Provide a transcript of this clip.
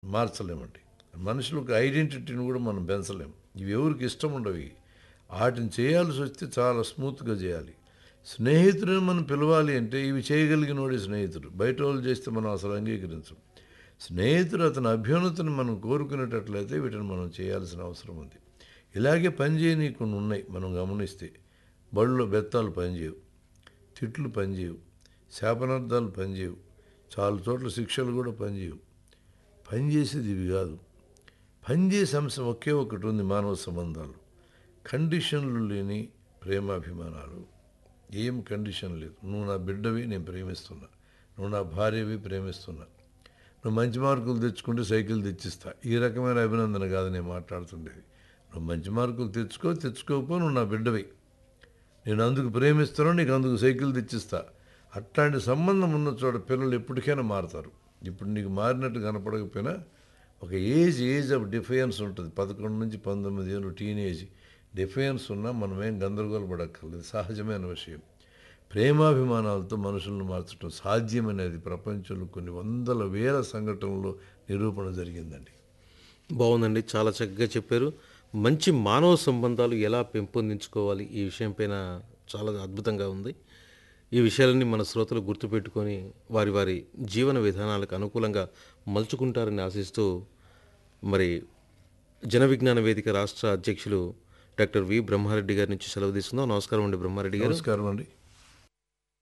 మార్చలేమండి మనుషులకు ఐడెంటిటీని కూడా మనం పెంచలేం ఇవి ఎవరికి ఇష్టం ఉండవు ఇవి. వాటిని చేయాల్సి వస్తే చాలా స్మూత్గా చేయాలి స్నేహితుడిని మనం పిలవాలి అంటే ఇవి చేయగలిగినోడే స్నేహితుడు బయట వాళ్ళు చేస్తే మనం అసలు అంగీకరించం స్నేహితుడు అతని అభ్యున్నతిని మనం కోరుకునేటట్లయితే వీటిని మనం చేయాల్సిన అవసరం ఉంది ఇలాగే పనిచేయని కొన్ని ఉన్నాయి మనం గమనిస్తే బళ్ళలో బెత్తాలు పనిచేయవు తిట్లు పనిచేయవు శాపనార్థాలు పనిచేయవు చాలా చోట్ల శిక్షలు కూడా పనిచేయవు పనిచేసేది ఇవి కాదు పనిచేసే అంశం ఒకే ఒకటి ఉంది మానవ సంబంధాలు కండిషన్లు లేని ప్రేమాభిమానాలు ఏం కండిషన్ లేదు నువ్వు నా బిడ్డవి నేను ప్రేమిస్తున్నా నువ్వు నా భార్యవి ప్రేమిస్తున్నా నువ్వు మంచి మార్కులు తెచ్చుకుంటే సైకిల్ తెచ్చిస్తా ఈ రకమైన అభినందన కాదు నేను మాట్లాడుతుండేది నువ్వు మంచి మార్కులు తెచ్చుకో తెచ్చుకోకపో నువ్వు నా బిడ్డవి నేను అందుకు ప్రేమిస్తాను నీకు అందుకు సైకిల్ తెచ్చిస్తా అట్లాంటి సంబంధం ఉన్న చోట పిల్లలు ఎప్పటికైనా మారుతారు ఇప్పుడు నీకు మారినట్టు కనపడకపోయినా ఒక ఏజ్ ఏజ్ ఆఫ్ డిఫరెన్స్ ఉంటుంది పదకొండు నుంచి పంతొమ్మిది ఏళ్ళు టీనేజ్ డిఫరెన్స్ ఉన్నా మనమేం గందరగోళపడక్కర్లేదు సహజమైన విషయం ప్రేమాభిమానాలతో మనుషులను మార్చడం సాధ్యమనేది ప్రపంచంలో కొన్ని వందల వేల సంఘటనల్లో నిరూపణ జరిగిందండి బాగుందండి చాలా చక్కగా చెప్పారు మంచి మానవ సంబంధాలు ఎలా పెంపొందించుకోవాలి ఈ విషయం పైన చాలా అద్భుతంగా ఉంది ఈ విషయాలన్నీ మన శ్రోతలు గుర్తుపెట్టుకొని వారి వారి జీవన విధానాలకు అనుకూలంగా మలుచుకుంటారని ఆశిస్తూ మరి జన విజ్ఞాన వేదిక రాష్ట్ర అధ్యక్షులు డాక్టర్ వి బ్రహ్మారెడ్డి గారి నుంచి సెలవు తీసుకుందాం నమస్కారం అండి బ్రహ్మారెడ్డి గారు నమస్కారం అండి